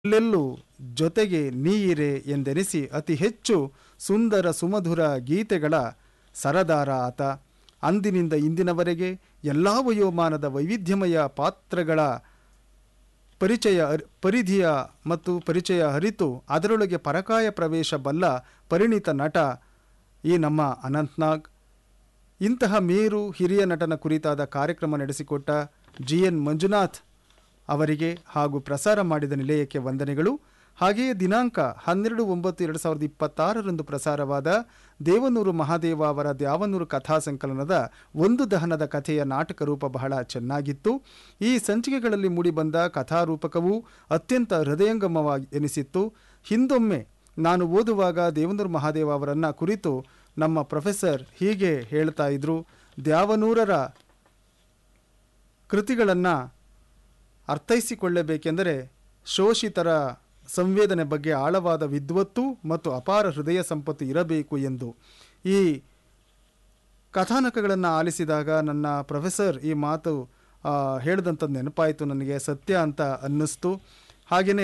ಎಲ್ಲೆಲ್ಲೂ ಜೊತೆಗೆ ನೀಯಿರೆ ಎಂದೆನಿಸಿ ಅತಿ ಹೆಚ್ಚು ಸುಂದರ ಸುಮಧುರ ಗೀತೆಗಳ ಸರದಾರ ಆತ ಅಂದಿನಿಂದ ಇಂದಿನವರೆಗೆ ಎಲ್ಲ ವಯೋಮಾನದ ವೈವಿಧ್ಯಮಯ ಪಾತ್ರಗಳ ಪರಿಚಯ ಅರ್- ಪರಿಧಿಯ ಮತ್ತು ಪರಿಚಯ ಅರಿತು ಅದರೊಳಗೆ ಪರಕಾಯ ಪ್ರವೇಶ ಬಲ್ಲ ಪರಿಣಿತ ನಟ ಈ ನಮ್ಮ ಅನಂತ್ನಾಗ್ ಇಂತಹ ಮೇರು ಹಿರಿಯ ನಟನ ಕುರಿತಾದ ಕಾರ್ಯಕ್ರಮ ನಡೆಸಿಕೊಟ್ಟ ಜಿ ಎನ್ ಮಂಜುನಾಥ್ ಅವರಿಗೆ ಹಾಗೂ ಪ್ರಸಾರ ಮಾಡಿದ ನಿಲಯಕ್ಕೆ ವಂದನೆಗಳು ಹಾಗೆಯೇ ದಿನಾಂಕ ಹನ್ನೆರಡು ಒಂಬತ್ತು ಎರಡು ಸಾವಿರದ ಇಪ್ಪತ್ತಾರರಂದು ಪ್ರಸಾರವಾದ ದೇವನೂರು ಮಹಾದೇವ ಅವರ ದ್ಯಾವನೂರು ಕಥಾ ಸಂಕಲನದ ಒಂದು ದಹನದ ಕಥೆಯ ನಾಟಕ ರೂಪ ಬಹಳ ಚೆನ್ನಾಗಿತ್ತು ಈ ಸಂಚಿಕೆಗಳಲ್ಲಿ ಮೂಡಿಬಂದ ಕಥಾರೂಪಕವು ಅತ್ಯಂತ ಹೃದಯಂಗಮವಾಗಿ ಎನಿಸಿತ್ತು ಹಿಂದೊಮ್ಮೆ ನಾನು ಓದುವಾಗ ದೇವನೂರು ಮಹಾದೇವ ಅವರನ್ನ ಕುರಿತು ನಮ್ಮ ಪ್ರೊಫೆಸರ್ ಹೀಗೆ ಹೇಳ್ತಾ ಇದ್ರು ದ್ಯಾವನೂರರ ಕೃತಿಗಳನ್ನು ಅರ್ಥೈಸಿಕೊಳ್ಳಬೇಕೆಂದರೆ ಶೋಷಿತರ ಸಂವೇದನೆ ಬಗ್ಗೆ ಆಳವಾದ ವಿದ್ವತ್ತು ಮತ್ತು ಅಪಾರ ಹೃದಯ ಸಂಪತ್ತು ಇರಬೇಕು ಎಂದು ಈ ಕಥಾನಕಗಳನ್ನು ಆಲಿಸಿದಾಗ ನನ್ನ ಪ್ರೊಫೆಸರ್ ಈ ಮಾತು ಆ, ಹೇಳಿದಂಥದ್ದು ನೆನಪಾಯಿತು ನನಗೆ ಸತ್ಯ ಅಂತ ಅನ್ನಿಸ್ತು ಹಾಗೆಯೇ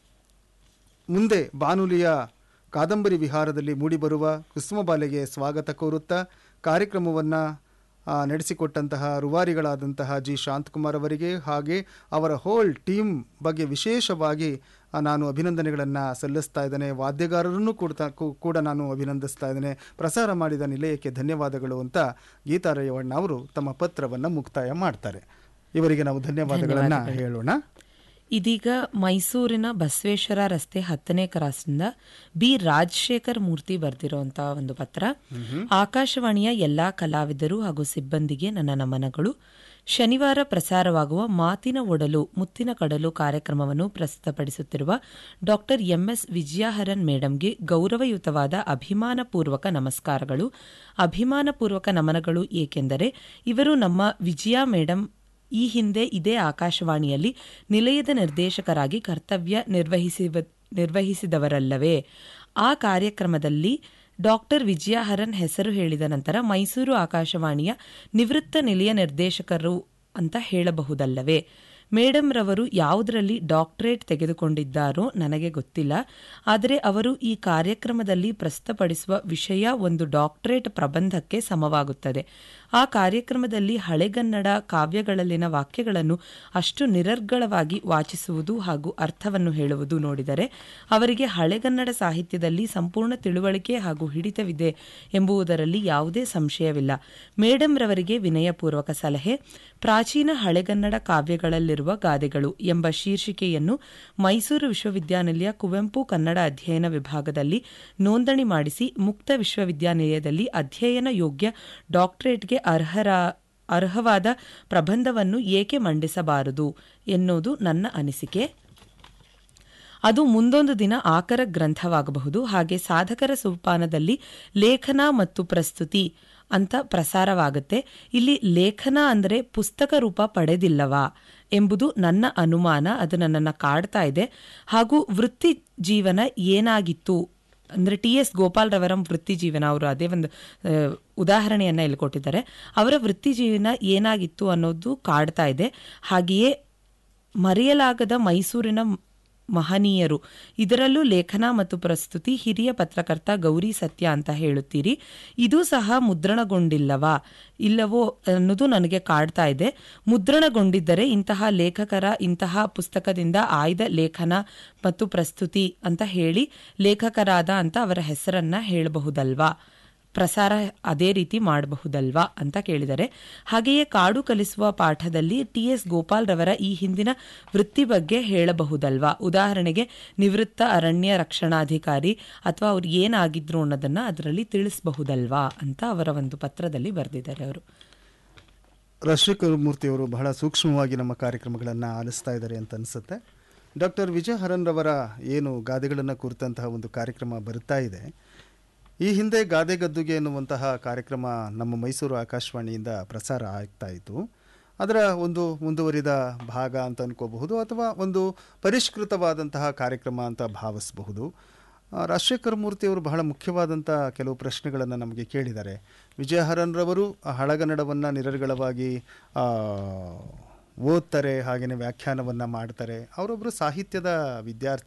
ಮುಂದೆ ಬಾನುಲಿಯ ಕಾದಂಬರಿ ವಿಹಾರದಲ್ಲಿ ಮೂಡಿಬರುವ ಕುಸುಮಬಾಲೆಗೆ ಸ್ವಾಗತ ಕೋರುತ್ತಾ ಕಾರ್ಯಕ್ರಮವನ್ನು ನಡೆಸಿಕೊಟ್ಟಂತಹ ರೂವಾರಿಗಳಾದಂತಹ ಜಿ ಶಾಂತಕುಮಾರ್ ಅವರಿಗೆ ಹಾಗೆ ಅವರ ಹೋಲ್ ಟೀಮ್ ಬಗ್ಗೆ ವಿಶೇಷವಾಗಿ ಆ, ನಾನು ಅಭಿನಂದನೆಗಳನ್ನು ಸಲ್ಲಿಸ್ತಾ ಇದ್ದೇನೆ ವಾದ್ಯಗಾರರನ್ನು ಕೂಡ ಕೂಡ ನಾನು ಅಭಿನಂದಿಸ್ತಾ ಇದ್ದೇನೆ ಪ್ರಸಾರ ಮಾಡಿದ ನಿಲಯಕ್ಕೆ ಧನ್ಯವಾದಗಳು ಅಂತ ಗೀತಾ ರೇವಣ್ಣ ಅವರು ತಮ್ಮ ಪತ್ರವನ್ನು ಮುಕ್ತಾಯ ಮಾಡ್ತಾರೆ ಇವರಿಗೆ ನಾವು ಧನ್ಯವಾದಗಳನ್ನು ಹೇಳೋಣ ಇದೀಗ ಮೈಸೂರಿನ ಬಸವೇಶ್ವರ ರಸ್ತೆ ಹತ್ತನೇ ಕ್ರಾಸ್ನಿಂದ ಬಿ ರಾಜಶೇಖರ್ ಮೂರ್ತಿ ಬರೆದಿರುವಂತಹ ಒಂದು ಪತ್ರ ಆಕಾಶವಾಣಿಯ ಎಲ್ಲಾ ಕಲಾವಿದರು ಹಾಗೂ ಸಿಬ್ಬಂದಿಗೆ ನನ್ನ ನಮನಗಳು ಶನಿವಾರ ಪ್ರಸಾರವಾಗುವ ಮಾತಿನ ಒಡಲು ಮುತ್ತಿನ ಕಡಲು ಕಾರ್ಯಕ್ರಮವನ್ನು ಪ್ರಸ್ತುತಪಡಿಸುತ್ತಿರುವ ಡಾಕ್ಟರ್ ಎಂಎಸ್ ವಿಜಯಹರನ್ ಮೇಡಂಗೆ ಗೌರವಯುತವಾದ ಅಭಿಮಾನಪೂರ್ವಕ ನಮಸ್ಕಾರಗಳು ಅಭಿಮಾನಪೂರ್ವಕ ನಮನಗಳು ಏಕೆಂದರೆ ಇವರು ನಮ್ಮ ವಿಜಯ ಮೇಡಂ ಈ ಹಿಂದೆ ಇದೇ ಆಕಾಶವಾಣಿಯಲ್ಲಿ ನಿಲಯದ ನಿರ್ದೇಶಕರಾಗಿ ಕರ್ತವ್ಯ ನಿರ್ವಹಿಸಿವ ನಿರ್ವಹಿಸಿದವರಲ್ಲವೇ ಆ ಕಾರ್ಯಕ್ರಮದಲ್ಲಿ ಡಾಕ್ಟರ್ ವಿಜಯಹರನ್ ಹೆಸರು ಹೇಳಿದ ನಂತರ ಮೈಸೂರು ಆಕಾಶವಾಣಿಯ ನಿವೃತ್ತ ನಿಲಯ ನಿರ್ದೇಶಕರು ಅಂತ ಹೇಳಬಹುದಲ್ಲವೇ ಮೇಡಂ ರವರು ಯಾವುದರಲ್ಲಿ ಡಾಕ್ಟರೇಟ್ ತೆಗೆದುಕೊಂಡಿದ್ದಾರೋ ನನಗೆ ಗೊತ್ತಿಲ್ಲ ಆದರೆ ಅವರು ಈ ಕಾರ್ಯಕ್ರಮದಲ್ಲಿ ಪ್ರಸ್ತುತಪಡಿಸುವ ವಿಷಯ ಒಂದು ಡಾಕ್ಟರೇಟ್ ಪ್ರಬಂಧಕ್ಕೆ ಸಮವಾಗುತ್ತದೆ ಆ ಕಾರ್ಯಕ್ರಮದಲ್ಲಿ ಹಳೆಗನ್ನಡ ಕಾವ್ಯಗಳಲ್ಲಿನ ವಾಕ್ಯಗಳನ್ನು ಅಷ್ಟು ನಿರರ್ಗಳವಾಗಿ ವಾಚಿಸುವುದು ಹಾಗೂ ಅರ್ಥವನ್ನು ಹೇಳುವುದು ನೋಡಿದರೆ ಅವರಿಗೆ ಹಳೆಗನ್ನಡ ಸಾಹಿತ್ಯದಲ್ಲಿ ಸಂಪೂರ್ಣ ತಿಳುವಳಿಕೆ ಹಾಗೂ ಹಿಡಿತವಿದೆ ಎಂಬುದರಲ್ಲಿ ಯಾವುದೇ ಸಂಶಯವಿಲ್ಲ ಮೇಡಂ ರವರಿಗೆ ವಿನಯಪೂರ್ವಕ ಸಲಹೆ ಪ್ರಾಚೀನ ಹಳೆಗನ್ನಡ ಕಾವ್ಯಗಳಲ್ಲಿರುವ ಗಾದೆಗಳು ಎಂಬ ಶೀರ್ಷಿಕೆಯನ್ನು ಮೈಸೂರು ವಿಶ್ವವಿದ್ಯಾನಿಲಯ ಕುವೆಂಪು ಕನ್ನಡ ಅಧ್ಯಯನ ವಿಭಾಗದಲ್ಲಿ ನೋಂದಣಿ ಮಾಡಿಸಿ ಮುಕ್ತ ವಿಶ್ವವಿದ್ಯಾನಿಲಯದಲ್ಲಿ ಅಧ್ಯಯನ ಯೋಗ್ಯ ಡಾಕ್ಟರೇಟ್ಗೆ ಅರ್ಹರ ಅರ್ಹವಾದ ಪ್ರಬಂಧವನ್ನು ಏಕೆ ಮಂಡಿಸಬಾರದು ಎನ್ನುವುದು ನನ್ನ ಅನಿಸಿಕೆ ಅದು ಮುಂದೊಂದು ದಿನ ಆಕರ ಗ್ರಂಥವಾಗಬಹುದು ಹಾಗೆ ಸಾಧಕರ ಸೋಪಾನದಲ್ಲಿ ಲೇಖನ ಮತ್ತು ಪ್ರಸ್ತುತಿ ಅಂತ ಪ್ರಸಾರವಾಗುತ್ತೆ ಇಲ್ಲಿ ಲೇಖನ ಅಂದರೆ ಪುಸ್ತಕ ರೂಪ ಪಡೆದಿಲ್ಲವಾ ಎಂಬುದು ನನ್ನ ಅನುಮಾನ ಅದು ನನ್ನನ್ನು ಕಾಡ್ತಾ ಇದೆ ಹಾಗೂ ವೃತ್ತಿ ಜೀವನ ಏನಾಗಿತ್ತು ಅಂದರೆ ಟಿ ಎಸ್ ಗೋಪಾಲ್ ರವರ ವೃತ್ತಿ ಜೀವನ ಅವರು ಅದೇ ಒಂದು ಆ, ಉದಾಹರಣೆಯನ್ನ ಇಲ್ಲಿ ಕೊಟ್ಟಿದ್ದಾರೆ ಅವರ ವೃತ್ತಿ ಜೀವನ ಏನಾಗಿತ್ತು ಅನ್ನೋದು ಕಾಡ್ತಾ ಇದೆ ಹಾಗೆಯೇ ಮರೆಯಲಾಗದ ಮೈಸೂರಿನ ಮಹನೀಯರು ಇದರಲ್ಲೂ ಲೇಖನ ಮತ್ತು ಪ್ರಸ್ತುತಿ ಹಿರಿಯ ಪತ್ರಕರ್ತ ಗೌರಿ ಸತ್ಯ ಅಂತ ಹೇಳುತ್ತೀರಿ ಇದು ಸಹ ಮುದ್ರಣಗೊಂಡಿಲ್ಲವಾ ಇಲ್ಲವೋ ಅನ್ನೋದು ನನಗೆ ಕಾಡ್ತಾ ಇದೆ ಮುದ್ರಣಗೊಂಡಿದ್ದರೆ ಇಂತಹ ಲೇಖಕರ ಇಂತಹ ಪುಸ್ತಕದಿಂದ ಆಯ್ದ ಲೇಖನ ಮತ್ತು ಪ್ರಸ್ತುತಿ ಅಂತ ಹೇಳಿ ಲೇಖಕರಾದ ಅಂತ ಅವರ ಹೆಸರನ್ನ ಹೇಳಬಹುದಲ್ವಾ ಪ್ರಸಾರ ಅದೇ ರೀತಿ ಮಾಡಬಹುದಲ್ವಾ ಅಂತ ಕೇಳಿದರೆ ಹಾಗೆಯೇ ಕಾಡು ಕಲಿಸುವ ಪಾಠದಲ್ಲಿ ಟಿ ಎಸ್ ಗೋಪಾಲ್ ರವರ ಈ ಹಿಂದಿನ ವೃತ್ತಿ ಬಗ್ಗೆ ಹೇಳಬಹುದಲ್ವಾ ಉದಾಹರಣೆಗೆ ನಿವೃತ್ತ ಅರಣ್ಯ ರಕ್ಷಣಾಧಿಕಾರಿ ಅಥವಾ ಅವ್ರು ಏನಾಗಿದ್ರು ಅನ್ನೋದನ್ನ ಅದರಲ್ಲಿ ತಿಳಿಸಬಹುದಲ್ವಾ ಅಂತ ಅವರ ಒಂದು ಪತ್ರದಲ್ಲಿ ಬರೆದಿದ್ದಾರೆ ಅವರು ರಾಜಶೇಖರ ಮೂರ್ತಿಯವರು ಬಹಳ ಸೂಕ್ಷ್ಮವಾಗಿ ನಮ್ಮ ಕಾರ್ಯಕ್ರಮಗಳನ್ನು ಆಲಿಸ್ತಾ ಇದ್ದಾರೆ ಅಂತ ಅನಿಸುತ್ತೆ ಡಾಕ್ಟರ್ ವಿಜಯ ಹರನ್ ರವರ ಏನು ಗಾದೆಗಳನ್ನು ಕುರಿತಂತಹ ಒಂದು ಕಾರ್ಯಕ್ರಮ ಬರ್ತಾ ಇದೆ ಈ ಹಿಂದೆ ಗಾದೆ ಗದ್ದುಗೆ ಎನ್ನುವಂತಹ ಕಾರ್ಯಕ್ರಮ ನಮ್ಮ ಮೈಸೂರು ಆಕಾಶವಾಣಿಯಿಂದ ಪ್ರಸಾರ ಆಗ್ತಾ ಇತ್ತು ಅದರ ಒಂದು ಮುಂದುವರಿದ ಭಾಗ ಅಂತ ಅನ್ಕೋಬಹುದು ಅಥವಾ ಒಂದು ಪರಿಷ್ಕೃತವಾದಂತಹ ಕಾರ್ಯಕ್ರಮ ಅಂತ ಭಾವಿಸಬಹುದು ಆ, ರಾಜಶೇಖರ ಮೂರ್ತಿಯವರು ಬಹಳ ಮುಖ್ಯವಾದಂಥ ಕೆಲವು ಪ್ರಶ್ನೆಗಳನ್ನು ನಮಗೆ ಕೇಳಿದ್ದಾರೆ ವಿಜಯಹರನ್ರವರು ಆ ಹಳಗನ್ನಡವನ್ನು ನಿರರ್ಗಳವಾಗಿ ಆ, ಓದ್ತಾರೆ ಹಾಗೆಯೇ ವ್ಯಾಖ್ಯಾನವನ್ನು ಮಾಡ್ತಾರೆ ಅವರೊಬ್ಬರು ಸಾಹಿತ್ಯದ ವಿದ್ಯಾರ್ಥಿ